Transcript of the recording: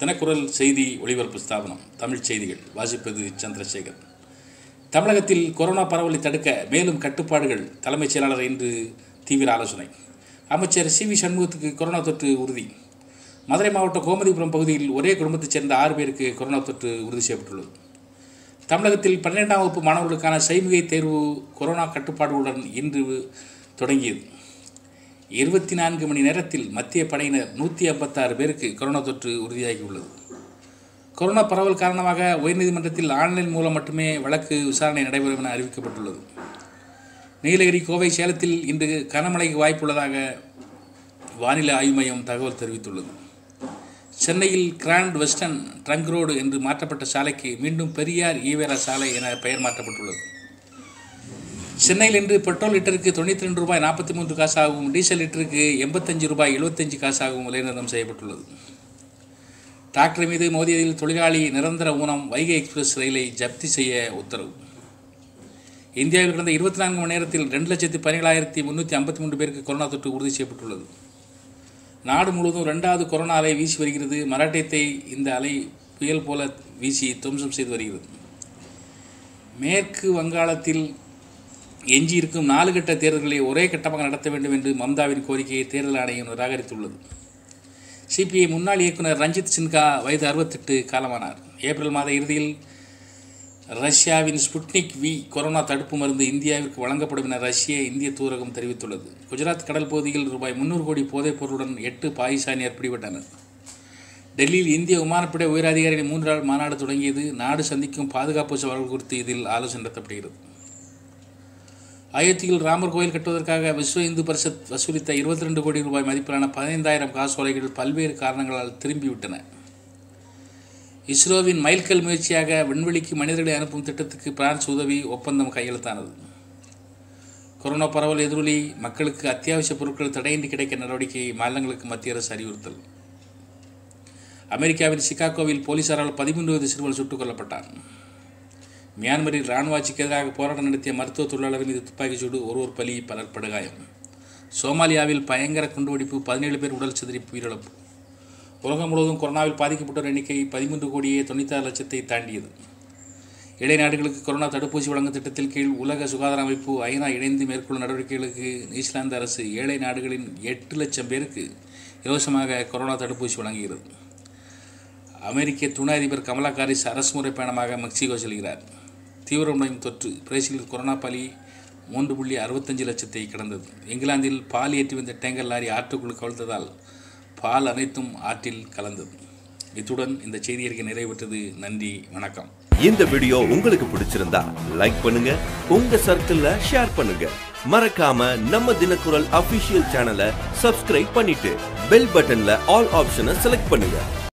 தினக்குரல் செய்தி ஒளிபரப்பு ஸ்தாபனம் தமிழ் செய்திகள் வாசிப்பது சந்திரசேகர் தமிழகத்தில் கொரோனா பரவலை தடுக்க மேலும் கட்டுப்பாடுகள் தலைமைச் செயலாளர் இன்று தீவிர ஆலோசனை அமைச்சர் சி வி சண்முகத்துக்கு கொரோனா தொற்று உறுதி மதுரை மாவட்டம் கோமதிபுரம் பகுதியில் ஒரே குடும்பத்தைச் சேர்ந்த ஆறு பேருக்கு கொரோனா தொற்று உறுதி செய்யப்பட்டுள்ளது தமிழகத்தில் பன்னிரெண்டாம் வகுப்பு மாணவர்களுக்கான செய்முகை தேர்வு கொரோனா கட்டுப்பாடுகளுடன் இன்று தொடங்கியது இருபத்தி நான்கு மணி நேரத்தில் மத்திய படையினர் நூற்றி ஐம்பத்தாறு பேருக்கு கொரோனா தொற்று உறுதியாகியுள்ளது கொரோனா பரவல் காரணமாக உயர்நீதிமன்றத்தில் ஆன்லைன் மூலம் மட்டுமே வழக்கு விசாரணை நடைபெறும் என அறிவிக்கப்பட்டுள்ளது நீலகிரி கோவை சேலத்தில் இன்று கனமழைக்கு வாய்ப்புள்ளதாக வானிலை ஆய்வு மையம் தகவல் தெரிவித்துள்ளது சென்னையில் கிராண்ட் வெஸ்டர்ன் ட்ரங்க் ரோடு என்று மாற்றப்பட்ட சாலைக்கு மீண்டும் பெரியார் ஈவேரா சாலை என பெயர் மாற்றப்பட்டுள்ளது சென்னையில் இன்று பெட்ரோல் லிட்டருக்கு தொண்ணூற்றி ரெண்டு ரூபாய் நாற்பத்தி மூன்று காசாகவும் டீசல் லிட்டருக்கு எண்பத்தஞ்சு ரூபாய் எழுபத்தஞ்சு காசாகவும் விலை நிர்ணயம் செய்யப்பட்டுள்ளது டிராக்டர் மீது மோதியதில் தொழிலாளி நிரந்தர ஊனம் வைகை எக்ஸ்பிரஸ் ரயிலை ஜப்தி செய்ய உத்தரவு இந்தியாவில் கடந்த இருபத்தி நான்கு மணி நேரத்தில் ரெண்டு லட்சத்தி பதினேழாயிரத்தி முந்நூற்றி ஐம்பத்தி மூன்று பேருக்கு கொரோனா தொற்று உறுதி செய்யப்பட்டுள்ளது நாடு முழுவதும் ரெண்டாவது கொரோனா அலை வீசி வருகிறது மராட்டியத்தை இந்த அலை புயல் போல வீசி துவம்சம் செய்து வருகிறது மேற்கு வங்காளத்தில் எஞ்சியிருக்கும் நாலு கட்ட தேர்தல்களை ஒரே கட்டமாக நடத்த வேண்டும் என்று மம்தாவின் கோரிக்கையை தேர்தல் ஆணையம் நிராகரித்துள்ளது சிபிஐ முன்னாள் இயக்குனர் ரஞ்சித் சின்ஹா வயது அறுபத்தெட்டு காலமானார் ஏப்ரல் மாத இறுதியில் ரஷ்யாவின் ஸ்புட்னிக் வி கொரோனா தடுப்பு மருந்து இந்தியாவிற்கு வழங்கப்படும் என ரஷ்ய இந்திய தூதரகம் தெரிவித்துள்ளது குஜராத் கடல் பகுதியில் ரூபாய் முன்னூறு கோடி போதைப் பொருளுடன் எட்டு பாகிஸ்தானியர் பிடிபட்டனர் டெல்லியில் இந்திய விமானப்படை உயரதிகாரிகளின் மூன்று நாள் மாநாடு தொடங்கியது நாடு சந்திக்கும் பாதுகாப்பு சவால்கள் குறித்து இதில் ஆலோசனை நடத்தப்படுகிறது அயோத்தியில் ராமர் கோயில் கட்டுவதற்காக விஸ்வ இந்து பரிஷத் வசூலித்த இருபத்தி ரெண்டு கோடி ரூபாய் மதிப்பிலான பதினைந்தாயிரம் காசோலைகள் பல்வேறு காரணங்களால் திரும்பிவிட்டன இஸ்ரோவின் மைல்கல் முயற்சியாக விண்வெளிக்கு மனிதர்களை அனுப்பும் திட்டத்துக்கு பிரான்ஸ் உதவி ஒப்பந்தம் கையெழுத்தானது கொரோனா பரவல் எதிரொலி மக்களுக்கு அத்தியாவசிய பொருட்கள் தடையின்றி கிடைக்க நடவடிக்கை மாநிலங்களுக்கு மத்திய அரசு அறிவுறுத்தல் அமெரிக்காவின் சிகாகோவில் போலீசாரால் பதிமூன்று வயது சிறுவன் சுட்டுக் கொல்லப்பட்டார் மியான்மரில் இராணுவ ஆட்சிக்கு எதிராக போராட்டம் நடத்திய மருத்துவ தொழிலாளர் மீது துப்பாக்கிச் சூடு ஒருவர் பலி பலர் படுகாயம் சோமாலியாவில் பயங்கர குண்டுவெடிப்பு பதினேழு பேர் உடல் சிதறிப்பு உயிரிழப்பு உலகம் முழுவதும் கொரோனாவில் பாதிக்கப்பட்டோர் எண்ணிக்கை பதிமூன்று கோடியே தொண்ணூத்தாறு லட்சத்தை தாண்டியது இளைய நாடுகளுக்கு கொரோனா தடுப்பூசி வழங்கும் திட்டத்தில் கீழ் உலக சுகாதார அமைப்பு ஐநா இணைந்து மேற்கொள்ளும் நடவடிக்கைகளுக்கு நியூசிலாந்து அரசு ஏழை நாடுகளின் எட்டு லட்சம் பேருக்கு இலவசமாக கொரோனா தடுப்பூசி வழங்குகிறது அமெரிக்க துணை அதிபர் கமலா ஹாரிஸ் அரசுமுறை பயணமாக மெக்சிகோ செல்கிறார் தீவிரமடையும் தொற்று பிரேசிலில் கொரோனா பலி மூன்று புள்ளி அறுபத்தஞ்சு லட்சத்தை கடந்தது இங்கிலாந்தில் பால் ஏற்றி வந்த டேங்கர் லாரி ஆற்றுக்குள் கவிழ்த்ததால் பால் அனைத்தும் ஆற்றில் கலந்தது இத்துடன் இந்த செய்தி அறிக்கை நிறைவேற்றது நன்றி வணக்கம் இந்த வீடியோ உங்களுக்கு பிடிச்சிருந்தா லைக் பண்ணுங்க உங்க சர்க்கிள்ல ஷேர் பண்ணுங்க மறக்காம நம்ம தினக்குரல் அபிஷியல் சேனலை சப்ஸ்கிரைப் பண்ணிட்டு பெல் பட்டன்ல ஆல் ஆப்ஷனை செலக்ட் பண்ணுங்க